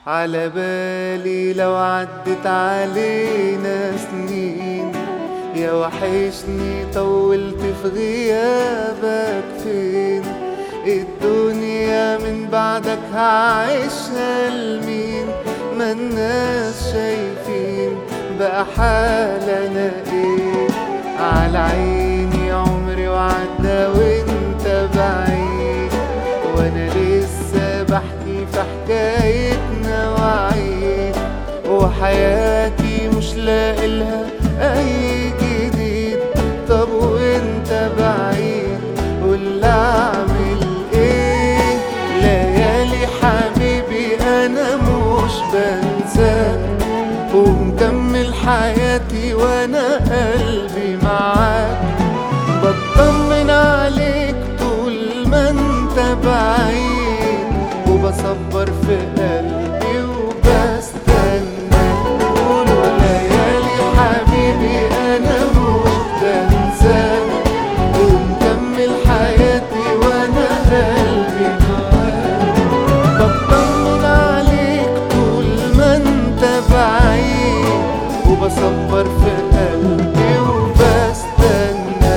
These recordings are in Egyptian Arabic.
على بالي لو عدت علينا سنين يا وحشني طولت في غيابك فين الدنيا من بعدك هعيشها لمين ما الناس شايفين بقى حالنا ايه على عيني عمري وعدى وانت بعيد وانا لسه بحكي في حكايتنا وعيد وحياتي مش لاقي لها اي جديد طب وانت بعيد قول اعمل ايه ليالي حبيبي انا مش بنساك ومكمل حياتي وانا قلبي معاك بطمن عليك طول ما انت بعيد وبصبر في قلبي وبستنى قولوا ليالي حبيبي انا مش بنساك ومكمل حياتي وانا قلبي معاك بطمن عليك طول ما انت بعيد وبصبر في قلبي وبستنى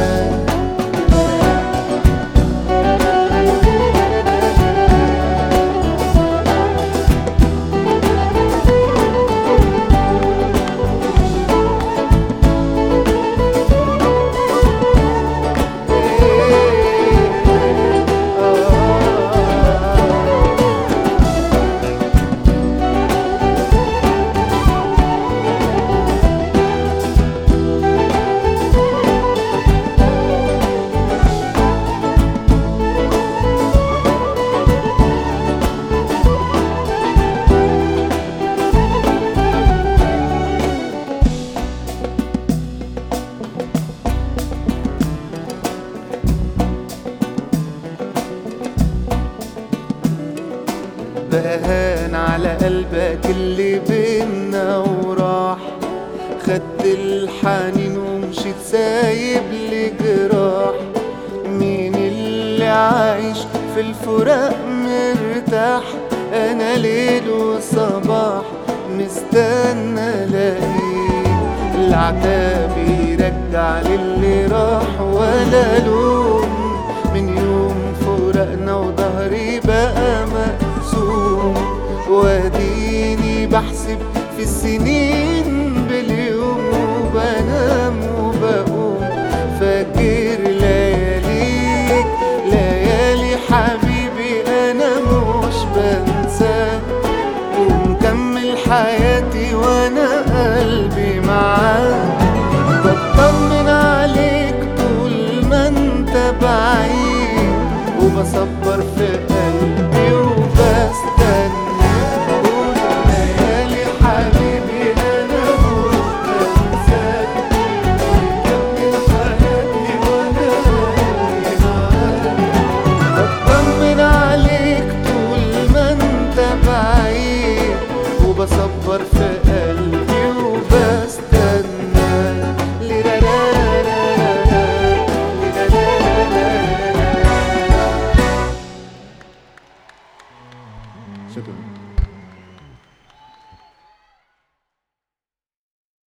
بهان على قلبك اللي بينا وراح خدت الحنين ومشيت سايب لي جراح مين اللي عايش في الفراق مرتاح انا ليل وصباح مستنى الاقيك العتاب يرجع للي راح ولا لوم من يوم فرقنا وظهري بقى مقسوم واديني بحسب في السنين باليوم وبنام وبقوم فاكر لياليك ليالي حبيبي انا مش بنساك ومكمل حياتي وانا قلبي معاك بطمن عليك طول ما انت بعيد وبصبر في قلبي